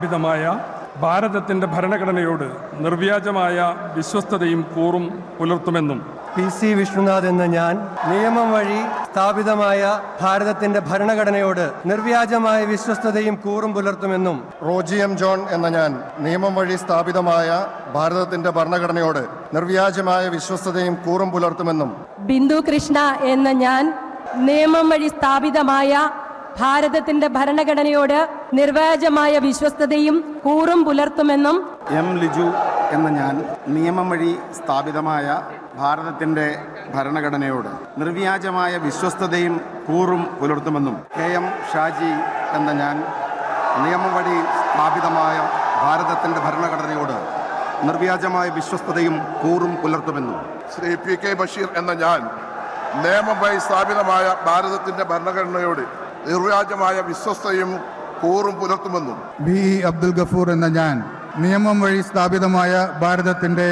സ്ഥാപിതമായ ഭാരതത്തിന്റെ ഭരണഘടനയോട് നിർവ്യാജമായ വിശ്വസ്തതയും കൂറും പുലർത്തുമെന്നും പി സി വിഷ്ണുനാഥ് എന്ന ഞാൻ നിയമം വഴി സ്ഥാപിതമായ ഭാരതത്തിന്റെ ഭരണഘടനയോട് നിർവ്യാജമായ വിശ്വസ്തതയും കൂറും പുലർത്തുമെന്നും റോജി എം ജോൺ എന്ന ഞാൻ നിയമം വഴി സ്ഥാപിതമായ ഭാരതത്തിന്റെ ഭരണഘടനയോട് നിർവ്യാജമായ വിശ്വസ്തതയും കൂറും പുലർത്തുമെന്നും ബിന്ദു കൃഷ്ണ എന്ന ഞാൻ നിയമം വഴി സ്ഥാപിതമായ ഭാരതത്തിന്റെ ഭരണഘടനയോട് നിർവാജമായ വിശ്വസ്തതയും കൂറും പുലർത്തുമെന്നും എം ലിജു എന്ന ഞാൻ നിയമം വഴി സ്ഥാപിതമായ ഭാരതത്തിൻ്റെ ഭരണഘടനയോട് നിർവ്യാജമായ വിശ്വസ്തതയും കൂറും പുലർത്തുമെന്നും കെ എം ഷാജി എന്ന ഞാൻ നിയമം വഴി സ്ഥാപിതമായ ഭാരതത്തിൻ്റെ ഭരണഘടനയോട് നിർവ്യാജമായ വിശ്വസ്തതയും കൂറും പുലർത്തുമെന്നും ശ്രീ പി കെ ബഷീർ എന്ന ഞാൻ നിയമം വഴി സ്ഥാപിതമായ ഭാരതത്തിന്റെ ഭരണഘടനയോട് നിർവ്യാജമായ വിശ്വസ്തയും കൂറും പുലർത്തുമെന്നും ബി ഇ അബ്ദുൽ ഗഫൂർ എന്ന ഞാൻ നിയമം വഴി സ്ഥാപിതമായ ഭാരതത്തിന്റെ